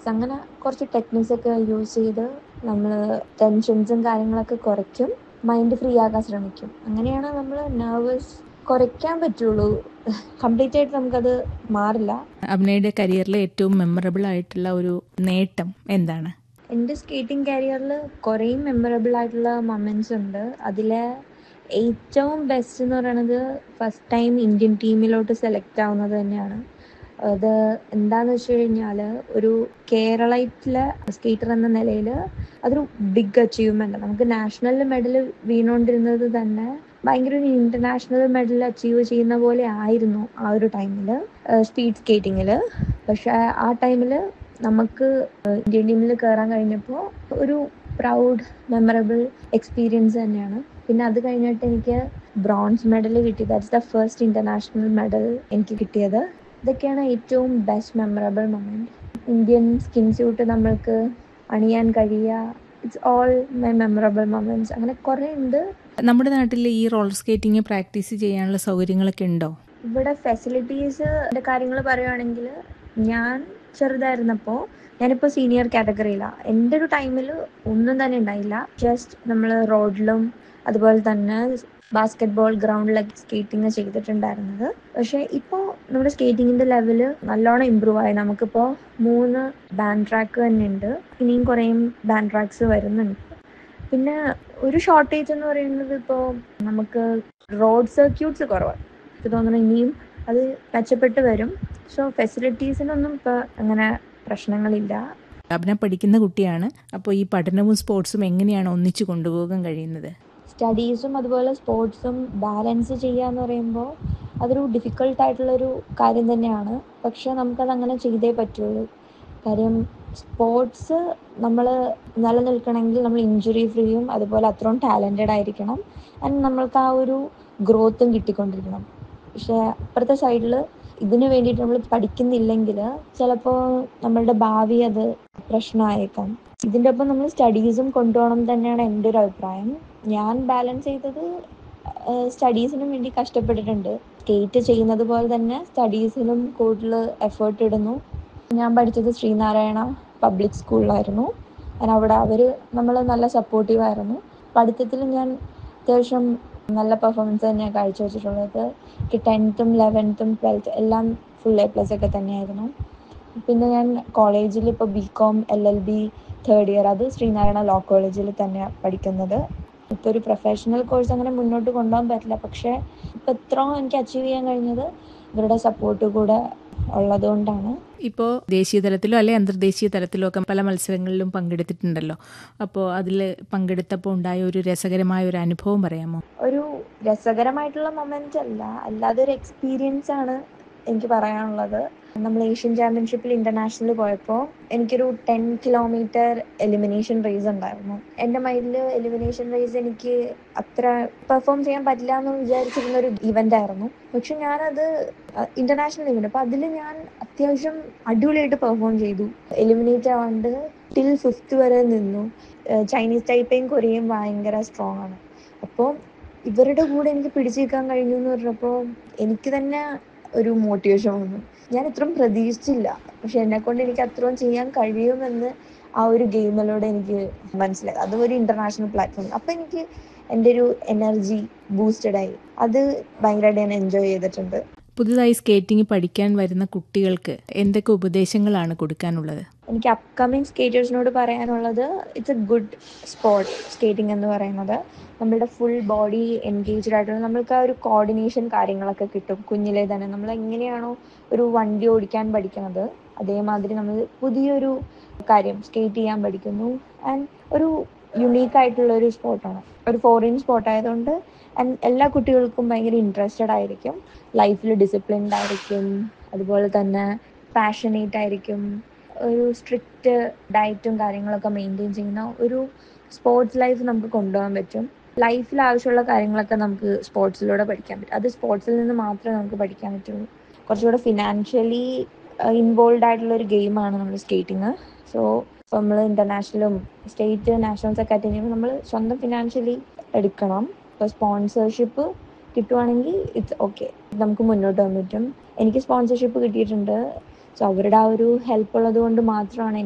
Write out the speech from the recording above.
techniques അങ്ങനെ കുറച്ച് techniques ഒക്കെ യൂസ് ചെയ്ത് നമ്മൾ ടെൻഷൻസും കാര്യങ്ങളൊക്കെ കുറയ്ക്കും മൈൻഡ് ഫ്രീ ആക്കാൻ ശ്രമിക്കും അങ്ങനെയാണ് നമ്മൾ നെർവസ് കുറയ്ക്കാൻ പറ്റുള്ളൂ കംപ്ലീറ്റ് ആയിട്ട് നമുക്കത് മാറില്ല അഭിനയുടെ കരിയറിലെ ഏറ്റവും മെമ്മറബിൾ ആയിട്ടുള്ള ഒരു നേട്ടം എന്താണ് എൻ്റെ സ്കേറ്റിംഗ് കരിയറിൽ കുറേ മെമ്മറബിൾ ആയിട്ടുള്ള മൊമെൻറ്റ്സ് ഉണ്ട് അതിലെ ഏറ്റവും ബെസ്റ്റ് എന്ന് പറയുന്നത് ഫസ്റ്റ് ടൈം ഇന്ത്യൻ ടീമിലോട്ട് സെലക്ട് ആവുന്നത് തന്നെയാണ് അത് എന്താണെന്ന് വെച്ച് കഴിഞ്ഞാൽ ഒരു കേരളത്തിലെ സ്കേറ്റർ എന്ന നിലയിൽ അതൊരു ബിഗ് അച്ചീവ്മെൻ്റ് നമുക്ക് നാഷണൽ മെഡൽ വീണുകൊണ്ടിരുന്നത് തന്നെ ഭയങ്കര ഒരു ഇൻ്റർനാഷണൽ മെഡൽ അച്ചീവ് ചെയ്യുന്ന പോലെ ആയിരുന്നു ആ ഒരു ടൈമിൽ സ്പീഡ് സ്കേറ്റിങ്ങിൽ പക്ഷേ ആ ടൈമിൽ നമുക്ക് ഇന്ത്യൻ ടീമിൽ കയറാൻ കഴിഞ്ഞപ്പോൾ ഒരു പ്രൗഡ് മെമ്മറബിൾ എക്സ്പീരിയൻസ് തന്നെയാണ് പിന്നെ അത് കഴിഞ്ഞിട്ട് എനിക്ക് ബ്രോൺസ് മെഡൽ കിട്ടി that's the first international medal എനിക്ക് കിട്ടിയത് ഇതൊക്കെയാണ് ഏറ്റവും best memorable moment Indian skin suit നമ്മൾക്ക് അണിയാൻ കഴിയുക it's all my memorable moments അങ്ങനെ കുറേ ഉണ്ട് നമ്മുടെ നാട്ടിൽ ഈ റോളർ സ്കേറ്റിംഗ് പ്രാക്ടീസ് ചെയ്യാനുള്ള സൗകര്യങ്ങളൊക്കെ ഉണ്ടോ ഇവിടെ ഫെസിലിറ്റീസ് കാര്യങ്ങൾ പറയുവാണെങ്കിൽ ഞാൻ ചെറുതായിരുന്നപ്പോൾ ഞാനിപ്പോൾ സീനിയർ കാറ്റഗറിയിലാണ് എൻ്റെ ഒരു ടൈമിൽ ഒന്നും തന്നെ ഉണ്ടായില്ല ജസ്റ്റ് നമ്മൾ റോഡിലും അതുപോലെ തന്നെ ബാസ്കറ്റ് ബോൾ ഗ്രൗണ്ടിലൊക്കെ സ്കേറ്റിംഗ് ചെയ്തിട്ടുണ്ടായിരുന്നത് പക്ഷേ ഇപ്പോൾ നമ്മുടെ സ്കേറ്റിങ്ങിൻ്റെ ലെവല് നല്ലോണം ഇമ്പ്രൂവ് ആയി നമുക്കിപ്പോൾ മൂന്ന് ബാൻഡ് ട്രാക്ക് തന്നെ ഉണ്ട് ഇനിയും കുറേ ബാൻഡ് ട്രാക്സ് വരുന്നുണ്ട് പിന്നെ ഒരു ഷോർട്ടേജ് എന്ന് പറയുന്നത് ഇപ്പോൾ നമുക്ക് റോഡ് സർക്യൂട്ട്സ് കുറവാണ് എനിക്ക് തോന്നുന്നു ഇനിയും അത് മെച്ചപ്പെട്ട് വരും സോ ഫെസിലിറ്റീസിനൊന്നും ഇപ്പോൾ അങ്ങനെ പ്രശ്നങ്ങളില്ല അഭിന പഠിക്കുന്ന കുട്ടിയാണ് അപ്പോൾ ഈ പഠനവും സ്പോർട്സും എങ്ങനെയാണ് ഒന്നിച്ചു കൊണ്ടുപോകാൻ കഴിയുന്നത് സ്റ്റഡീസും അതുപോലെ സ്പോർട്സും ബാലൻസ് ചെയ്യുക എന്ന് പറയുമ്പോൾ അതൊരു ഡിഫിക്കൾട്ടായിട്ടുള്ളൊരു കാര്യം തന്നെയാണ് പക്ഷെ നമുക്കത് അങ്ങനെ ചെയ്തേ പറ്റുള്ളൂ കാര്യം സ്പോർട്സ് നമ്മൾ നിലനിൽക്കണമെങ്കിൽ നമ്മൾ ഇഞ്ചുറി ഫ്രീയും അതുപോലെ അത്രയും ടാലൻറ്റഡ് ആയിരിക്കണം ആൻഡ് നമ്മൾക്ക് ആ ഒരു ഗ്രോത്തും കിട്ടിക്കൊണ്ടിരിക്കണം പക്ഷേ അപ്പുറത്തെ സൈഡിൽ ഇതിന് വേണ്ടിയിട്ട് നമ്മൾ പഠിക്കുന്നില്ലെങ്കിൽ ചിലപ്പോൾ നമ്മളുടെ ഭാവി അത് പ്രശ്നമായേക്കാം ഇതിൻ്റെ ഒപ്പം നമ്മൾ സ്റ്റഡീസും കൊണ്ടുപോകണം തന്നെയാണ് എൻ്റെ ഒരു അഭിപ്രായം ഞാൻ ബാലൻസ് ചെയ്തത് സ്റ്റഡീസിനും വേണ്ടി കഷ്ടപ്പെട്ടിട്ടുണ്ട് സ്കേറ്റ് ചെയ്യുന്നത് പോലെ തന്നെ സ്റ്റഡീസിനും കൂടുതൽ എഫേർട്ട് ഇടുന്നു ഞാൻ പഠിച്ചത് ശ്രീനാരായണ പബ്ലിക് സ്കൂളിലായിരുന്നു ഞാൻ അവിടെ അവർ നമ്മൾ നല്ല സപ്പോർട്ടീവായിരുന്നു പഠിത്തത്തിൽ ഞാൻ അത്യാവശ്യം നല്ല പെർഫോമൻസ് തന്നെയാണ് കാഴ്ചവെച്ചിട്ടുള്ളത് എനിക്ക് ടെൻത്തും ലെവൻത്തും ട്വൽത്ത് എല്ലാം ഫുൾ എ പ്ലസ് ഒക്കെ തന്നെയായിരുന്നു പിന്നെ ഞാൻ കോളേജിൽ ഇപ്പോൾ B com L L B third year അത് ശ്രീനാരായണ ലോ കോളേജിൽ തന്നെയാണ് പഠിക്കുന്നത് ഇപ്പോൾ ഒരു പ്രൊഫഷണൽ കോഴ്സ് അങ്ങനെ മുന്നോട്ട് കൊണ്ടുപോകാൻ പറ്റില്ല പക്ഷേ ഇപ്പോൾ ഇത്രയും എനിക്ക് അച്ചീവ് ചെയ്യാൻ കഴിഞ്ഞത് ഇവരുടെ സപ്പോർട്ട് കൂടെ ഉള്ളതുകൊണ്ടാണ് ഇപ്പോൾ ദേശീയ തലത്തിലോ അല്ലെ അന്തർദേശീയ തലത്തിലോ ഒക്കെ പല മത്സരങ്ങളിലും പങ്കെടുത്തിട്ടുണ്ടല്ലോ അപ്പോൾ അതിൽ പങ്കെടുത്തപ്പോൾ ഉണ്ടായ ഒരു രസകരമായ ഒരു അനുഭവം പറയാമോ ഒരു രസകരമായിട്ടുള്ള മൊമെന്റ് അല്ല അല്ലാതെ ഒരു എക്സ്പീരിയൻസ് ആണ് എനിക്ക് പറയാനുള്ളത് നമ്മൾ ഏഷ്യൻ ചാമ്പ്യൻഷിപ്പിൽ ഇന്റർനാഷണൽ പോയപ്പോൾ എനിക്കൊരു ടെൻ കിലോമീറ്റർ എലിമിനേഷൻ റേസ് ഉണ്ടായിരുന്നു എൻ്റെ മൈൻഡിൽ എലിമിനേഷൻ റേസ് എനിക്ക് അത്ര പെർഫോം ചെയ്യാൻ പറ്റില്ല എന്ന് വിചാരിച്ചിരുന്ന ഒരു ഇവന്റ് ആയിരുന്നു പക്ഷെ ഞാനത് ഇന്റർനാഷണൽ ഇവന്റ് അപ്പോൾ അതിൽ ഞാൻ അത്യാവശ്യം അടിപൊളിയായിട്ട് പെർഫോം ചെയ്തു എലിമിനേറ്റ് ആവാണ്ട് ടിൽ ഫിഫ്ത്ത് വരെ നിന്നു ചൈനീസ് ടൈപ്പയും കൊറിയയും ഭയങ്കര സ്ട്രോങ് ആണ് അപ്പോൾ ഇവരുടെ കൂടെ എനിക്ക് പിടിച്ചു നിൽക്കാൻ കഴിഞ്ഞു എന്ന് പറഞ്ഞപ്പോൾ എനിക്ക് തന്നെ ഒരു മോട്ടിവേഷൻ വന്നു ഞാൻ ഇത്രയും പ്രതീക്ഷിച്ചില്ല പക്ഷെ എന്നെ കൊണ്ട് എനിക്ക് അത്രയും ചെയ്യാൻ കഴിയുമെന്ന് ആ ഒരു ഗെയിമിലൂടെ എനിക്ക് മനസ്സിലായി അതും ഒരു ഇന്റർനാഷണൽ പ്ലാറ്റ്ഫോം അപ്പൊ എനിക്ക് എൻ്റെ ഒരു എനർജി ബൂസ്റ്റഡ് ആയി അത് ഭയങ്കരമായിട്ട് ഞാൻ എൻജോയ് ചെയ്തിട്ടുണ്ട് പുതുതായി സ്കേറ്റിംഗ് പഠിക്കാൻ വരുന്ന കുട്ടികൾക്ക് എന്തൊക്കെ ഉപദേശങ്ങളാണ് കൊടുക്കാനുള്ളത് എനിക്ക് അപ്കമിങ് സ്കേറ്റേഴ്സിനോട് പറയാനുള്ളത് it's a good sport skating എന്ന് പറയുന്നത് നമ്മളുടെ ഫുൾ ബോഡി എൻഗേജ്ഡ് ആയിട്ടുള്ള നമ്മൾക്ക് ആ ഒരു കോർഡിനേഷൻ കാര്യങ്ങളൊക്കെ കിട്ടും കുഞ്ഞിലെ തന്നെ നമ്മൾ എങ്ങനെയാണോ ഒരു വണ്ടി ഓടിക്കാൻ പഠിക്കുന്നത് അതേമാതിരി നമ്മൾ പുതിയൊരു കാര്യം സ്കേറ്റ് ചെയ്യാൻ പഠിക്കുന്നു ആൻഡ് ഒരു യുണീക്ക് ആയിട്ടുള്ള ഒരു സ്പോർട്ടാണ് ഒരു ഫോറിൻ സ്പോർട്ട് ആയതുകൊണ്ട് ആൻഡ് എല്ലാ കുട്ടികൾക്കും ഭയങ്കര ഇൻട്രസ്റ്റഡ് ആയിരിക്കും ലൈഫിൽ ഡിസിപ്ലിൻഡ് ആയിരിക്കും അതുപോലെ തന്നെ പാഷനേറ്റ് ആയിരിക്കും ഒരു സ്ട്രിക്റ്റ് ഡയറ്റും കാര്യങ്ങളൊക്കെ മെയിൻറ്റെയിൻ ചെയ്യുന്ന ഒരു സ്പോർട്സ് ലൈഫ് നമുക്ക് കൊണ്ടുപോകാൻ പറ്റും ലൈഫിൽ ആവശ്യമുള്ള കാര്യങ്ങളൊക്കെ നമുക്ക് സ്പോർട്സിലൂടെ പഠിക്കാൻ പറ്റും അത് സ്പോർട്സിൽ നിന്ന് മാത്രമേ നമുക്ക് പഠിക്കാൻ പറ്റുള്ളൂ കുറച്ചുകൂടെ ഫിനാൻഷ്യലി ഇൻവോൾവ് ആയിട്ടുള്ള ഒരു ഗെയിമാണ് നമ്മൾ സ്കേറ്റിങ് സോ നമ്മൾ ഇന്റർനാഷണലും സ്റ്റേറ്റ് നാഷണൽസ് ഒക്കെ അറ്റൻഡ് ചെയ്യുമ്പോൾ നമ്മൾ സ്വന്തം ഫിനാൻഷ്യലി എടുക്കണം ഇപ്പോൾ സ്പോൺസർഷിപ്പ് കിട്ടുവാണെങ്കിൽ ഇറ്റ്സ് ഓക്കെ നമുക്ക് മുന്നോട്ട് പോകാൻ പറ്റും എനിക്ക് സ്പോൺസർഷിപ്പ് കിട്ടിയിട്ടുണ്ട് സോ അവരുടെ ആ ഒരു ഹെൽപ്പ് ഉള്ളത് കൊണ്ട് മാത്രമാണ്